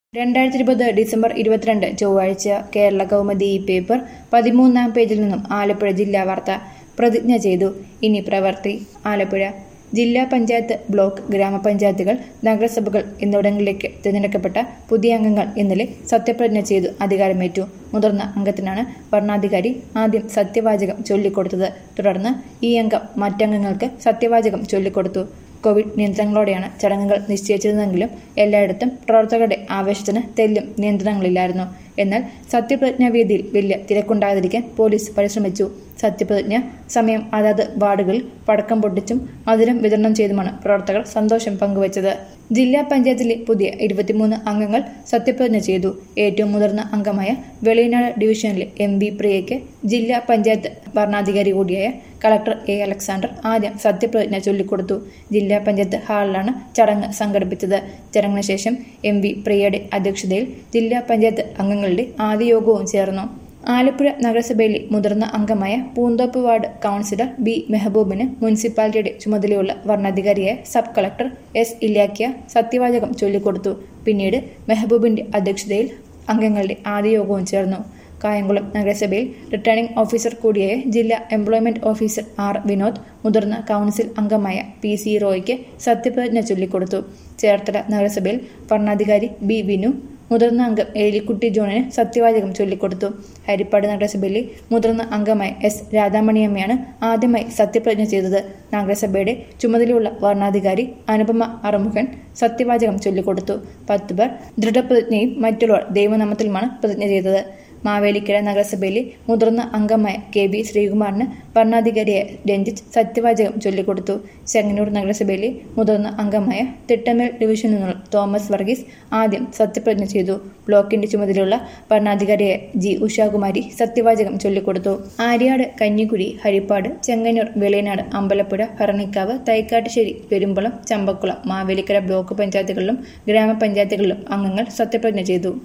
രണ്ടായിരത്തി ഇരുപത് ഡിസംബർ ഇരുപത്തിരണ്ട് ചൊവ്വാഴ്ച കേരള കൗമുദി ഈ പേപ്പർ പതിമൂന്നാം പേജിൽ നിന്നും ആലപ്പുഴ ജില്ലാ വാർത്ത പ്രതിജ്ഞ ചെയ്തു ഇനി പ്രവർത്തി ആലപ്പുഴ ജില്ലാ പഞ്ചായത്ത് ബ്ലോക്ക് ഗ്രാമപഞ്ചായത്തുകൾ നഗരസഭകൾ എന്നിവിടങ്ങളിലേക്ക് തിരഞ്ഞെടുക്കപ്പെട്ട പുതിയ അംഗങ്ങൾ ഇന്നലെ സത്യപ്രതിജ്ഞ ചെയ്തു അധികാരമേറ്റു മുതിർന്ന അംഗത്തിനാണ് ഭരണാധികാരി ആദ്യം സത്യവാചകം ചൊല്ലിക്കൊടുത്തത് തുടർന്ന് ഈ അംഗം മറ്റംഗങ്ങൾക്ക് സത്യവാചകം ചൊല്ലിക്കൊടുത്തു കോവിഡ് നിയന്ത്രണങ്ങളോടെയാണ് ചടങ്ങുകൾ നിശ്ചയിച്ചിരുന്നതെങ്കിലും എല്ലായിടത്തും പ്രവർത്തകരുടെ ആവേശത്തിന് തെല്ലും നിയന്ത്രണങ്ങളില്ലായിരുന്നു എന്നാൽ സത്യപ്രതിജ്ഞാവേദിയിൽ വലിയ തിരക്കുണ്ടാകാതിരിക്കാൻ പോലീസ് പരിശ്രമിച്ചു സത്യപ്രതിജ്ഞ സമയം അതാത് വാർഡുകളിൽ പടക്കം പൊട്ടിച്ചും മധുരം വിതരണം ചെയ്തുമാണ് പ്രവർത്തകർ സന്തോഷം പങ്കുവച്ചത് ജില്ലാ പഞ്ചായത്തിലെ പുതിയ ഇരുപത്തിമൂന്ന് അംഗങ്ങൾ സത്യപ്രതിജ്ഞ ചെയ്തു ഏറ്റവും മുതിർന്ന അംഗമായ വെളിയനാട് ഡിവിഷനിലെ എം വി പ്രിയയ്ക്ക് ജില്ലാ പഞ്ചായത്ത് ഭരണാധികാരി കൂടിയായ കളക്ടർ എ അലക്സാണ്ടർ ആദ്യം സത്യപ്രതിജ്ഞ ചൊല്ലിക്കൊടുത്തു ജില്ലാ പഞ്ചായത്ത് ഹാളിലാണ് ചടങ്ങ് സംഘടിപ്പിച്ചത് ചടങ്ങിന് ശേഷം എം വി പ്രിയയുടെ അധ്യക്ഷതയിൽ ജില്ലാ പഞ്ചായത്ത് അംഗങ്ങളുടെ ആദ്യ യോഗവും ചേർന്നു ആലപ്പുഴ നഗരസഭയിലെ മുതിർന്ന അംഗമായ പൂന്തോപ്പ് വാർഡ് കൗൺസിലർ ബി മെഹബൂബിന് മുനിസിപ്പാലിറ്റിയുടെ ചുമതലയുള്ള ഭരണാധികാരിയായ സബ് കളക്ടർ എസ് ഇല്ലാക്കിയ സത്യവാചകം ചൊല്ലിക്കൊടുത്തു പിന്നീട് മെഹബൂബിന്റെ അധ്യക്ഷതയിൽ അംഗങ്ങളുടെ ആദ്യ യോഗവും ചേർന്നു കായംകുളം നഗരസഭയിൽ റിട്ടേണിംഗ് ഓഫീസർ കൂടിയായ ജില്ലാ എംപ്ലോയ്മെന്റ് ഓഫീസർ ആർ വിനോദ് മുതിർന്ന കൗൺസിൽ അംഗമായ പി സി റോയ്ക്ക് സത്യപ്രതിജ്ഞ ചൊല്ലിക്കൊടുത്തു ചേർത്തല നഗരസഭയിൽ ഭരണാധികാരി ബി വിനു മുതിർന്ന അംഗം ഏലിക്കുട്ടി ജോണിന് സത്യവാചകം ചൊല്ലിക്കൊടുത്തു ഹരിപ്പാട് നഗരസഭയിലെ മുതിർന്ന അംഗമായ എസ് രാധാമണിയമ്മയാണ് ആദ്യമായി സത്യപ്രതിജ്ഞ ചെയ്തത് നഗരസഭയുടെ ചുമതലയുള്ള ഭരണാധികാരി അനുപമ അറുമുഖൻ സത്യവാചകം ചൊല്ലിക്കൊടുത്തു പത്ത് പേർ ദൃഢപ്രതിജ്ഞയും മറ്റുള്ളവർ ദൈവനാമത്തിലുമാണ് പ്രതിജ്ഞ ചെയ്തത് മാവേലിക്കര നഗരസഭയിലെ മുതിർന്ന അംഗമായ കെ ബി ശ്രീകുമാറിന് ഭരണാധികാരിയായ രഞ്ജിത്ത് സത്യവാചകം ചൊല്ലിക്കൊടുത്തു ചെങ്ങന്നൂർ നഗരസഭയിലെ മുതിർന്ന അംഗമായ തിട്ടമേൽ ഡിവിഷനിൽ നിന്നുള്ള തോമസ് വർഗീസ് ആദ്യം സത്യപ്രതിജ്ഞ ചെയ്തു ബ്ലോക്കിന്റെ ചുമതലയുള്ള ഭരണാധികാരിയായ ജി ഉഷാകുമാരി സത്യവാചകം ചൊല്ലിക്കൊടുത്തു ആര്യാട് കഞ്ഞിക്കുഴി ഹരിപ്പാട് ചെങ്ങന്നൂർ വെളിയനാട് അമ്പലപ്പുഴ ഭരണിക്കാവ് തൈക്കാട്ടുശ്ശേരി പെരുമ്പളം ചമ്പക്കുളം മാവേലിക്കര ബ്ലോക്ക് പഞ്ചായത്തുകളിലും ഗ്രാമപഞ്ചായത്തുകളിലും അംഗങ്ങൾ സത്യപ്രതിജ്ഞ ചെയ്തു